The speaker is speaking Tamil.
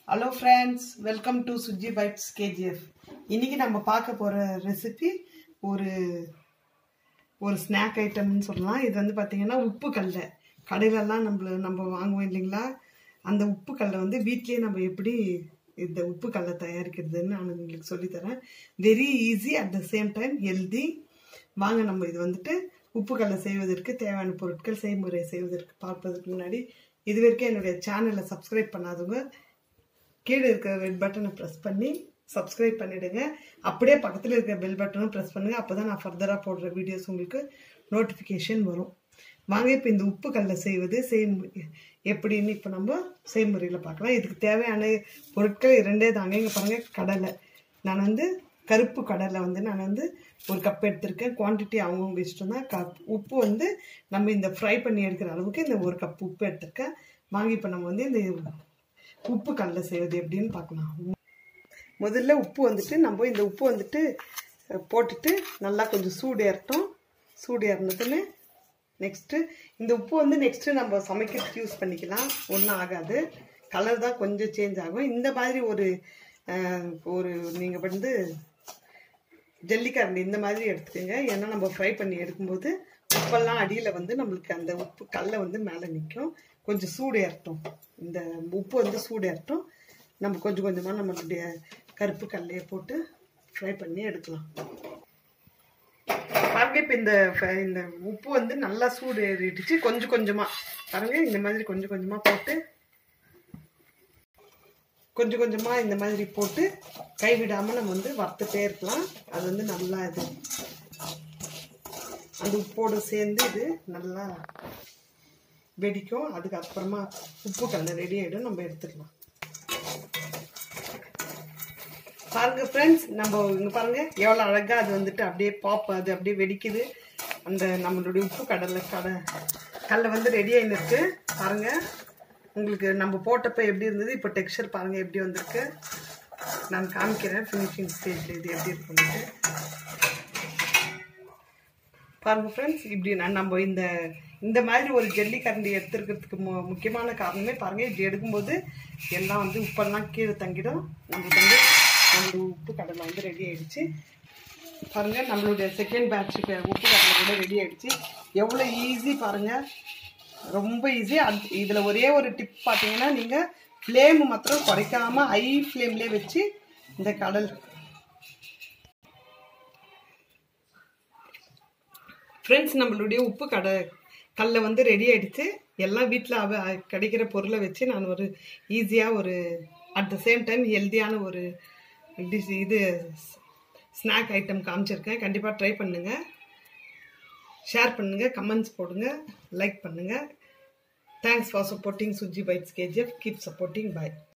hello friends welcome to Suji bites KGF இன்னைக்கு நம்ம பார்க்க போகிற ரெசிபி ஒரு ஒரு ஸ்நாக் ஐட்டம்னு சொல்லலாம் இது வந்து பார்த்தீங்கன்னா உப்பு கடலை கடையிலலாம் நம்மள நம்ம வாங்குவோம் இல்லைங்களா அந்த உப்பு கடலை வந்து வீட்லேயே நம்ம எப்படி இந்த உப்பு கடலை தயாரிக்கிறதுன்னு நான் உங்களுக்கு சொல்லித்தரேன் very easy at the same time healthy வாங்க நம்ம இது வந்துட்டு உப்பு கடலை செய்வதற்கு தேவையான பொருட்கள் செய்முறை செய்வதற்கு பார்ப்பதற்கு முன்னாடி இது வரைக்கும் என்னுடைய சேனலை சப்ஸ்கிரைப் பண்ணாதவங்க கீழே இருக்கிற ரெட் பட்டனை ப்ரெஸ் பண்ணி சப்ஸ்கிரைப் பண்ணிடுங்க அப்படியே பக்கத்தில் இருக்கிற பெல் பட்டனும் ப்ரெஸ் பண்ணுங்கள் அப்போ தான் நான் ஃபர்தராக போடுற வீடியோஸ் உங்களுக்கு நோட்டிஃபிகேஷன் வரும் வாங்க இப்போ இந்த உப்பு கடலை செய்வது செய்மு எப்படின்னு இப்போ நம்ம செய்முறையில் பார்க்கலாம் இதுக்கு தேவையான பொருட்கள் இரண்டே தாங்க இங்கே பாருங்கள் கடலை நான் வந்து கருப்பு கடலை வந்து நான் வந்து ஒரு கப் எடுத்திருக்கேன் குவான்டிட்டி அவங்கவுங்க இஷ்டம் தான் கப் உப்பு வந்து நம்ம இந்த ஃப்ரை பண்ணி எடுக்கிற அளவுக்கு இந்த ஒரு கப் உப்பு எடுத்திருக்கேன் வாங்கி இப்போ நம்ம வந்து இந்த உப்பு கடலை செய்வது எப்படின்னு பார்க்கலாம் முதல்ல உப்பு வந்துட்டு நம்ம இந்த உப்பு வந்துட்டு போட்டுட்டு நல்லா கொஞ்சம் சூடு ஏறட்டும் சூடு ஏறினதுன்னு நெக்ஸ்ட்டு இந்த உப்பு வந்து நெக்ஸ்ட்டு நம்ம சமைக்கிறதுக்கு யூஸ் பண்ணிக்கலாம் ஒன்றும் ஆகாது கலர் தான் கொஞ்சம் சேஞ்ச் ஆகும் இந்த மாதிரி ஒரு ஒரு நீங்கள் வந்து ஜல்லிக்கரண்டி இந்த மாதிரி எடுத்துக்கோங்க ஏன்னா நம்ம ஃப்ரை பண்ணி எடுக்கும்போது உப்பெல்லாம் அடியில் வந்து நம்மளுக்கு அந்த உப்பு கல்லை வந்து மேலே நிற்கும் கொஞ்சம் சூடு ஏறட்டும் இந்த உப்பு வந்து சூடு ஏறட்டும் நம்ம கொஞ்சம் கொஞ்சமாக நம்மளுடைய கருப்பு கல்லையை போட்டு ஃப்ரை பண்ணி எடுக்கலாம் பாருங்க இப்போ இந்த இந்த உப்பு வந்து நல்லா சூடு ஏறிடுச்சு கொஞ்சம் கொஞ்சமாக பாருங்க இந்த மாதிரி கொஞ்சம் கொஞ்சமாக போட்டு கொஞ்சம் கொஞ்சமாக இந்த மாதிரி போட்டு கைவிடாமல் நம்ம வந்து வறுத்துட்டே இருக்கலாம் அது வந்து நல்லா இது அந்த உப்போடு சேர்ந்து இது நல்லா வெடிக்கும் அதுக்கப்புறமா உப்பு கடலை ரெடி ஆகிடும் நம்ம எடுத்துக்கலாம் பாருங்க ஃப்ரெண்ட்ஸ் நம்ம இங்கே பாருங்க எவ்வளோ அழகாக அது வந்துட்டு அப்படியே பாப் அது அப்படியே வெடிக்குது அந்த நம்மளுடைய உப்பு கடலை கடை கடலை வந்து ரெடி ஆகிருக்கு பாருங்க உங்களுக்கு நம்ம போட்டப்போ எப்படி இருந்தது இப்போ டெக்ஸ்சர் பாருங்கள் எப்படி வந்திருக்கு நான் காமிக்கிறேன் ஃபினிஷிங் ஸ்டேஜில் இது எப்படி இருக்குன்ட்டு பாருங்கள் ஃப்ரெண்ட்ஸ் இப்படி நான் நம்ம இந்த இந்த மாதிரி ஒரு ஜல்லி கரண்டி எடுத்துருக்கிறதுக்கு மு முக்கியமான காரணமே பாருங்கள் இப்படி எடுக்கும்போது எல்லாம் வந்து உப்பெல்லாம் கீழே தங்கிடும் நம்மளுக்கு வந்து நம்மளோட உப்பு கடலை வந்து ரெடி ஆகிடுச்சு பாருங்கள் நம்மளுடைய செகண்ட் பேட்சுக்கு உப்பு கடலை கூட ரெடி ஆகிடுச்சு எவ்வளோ ஈஸி பாருங்கள் ரொம்ப ஈஸி அது இதில் ஒரே ஒரு டிப் பார்த்தீங்கன்னா நீங்கள் ஃப்ளேம் மாத்திரம் குறைக்காமல் ஹை ஃப்ளேம்லேயே வச்சு இந்த கடல் ஃப்ரெண்ட்ஸ் நம்மளுடைய உப்பு கடை கல்லை வந்து ரெடி ஆகிடுச்சு எல்லாம் வீட்டில் அவ கிடைக்கிற பொருளை வச்சு நான் ஒரு ஈஸியாக ஒரு அட் த சேம் டைம் ஹெல்த்தியான ஒரு டிஷ் இது ஸ்நாக் ஐட்டம் காமிச்சிருக்கேன் கண்டிப்பாக ட்ரை பண்ணுங்கள் ஷேர் பண்ணுங்கள் கமெண்ட்ஸ் போடுங்க லைக் பண்ணுங்கள் thanks for supporting Suji bites KGF keep supporting bye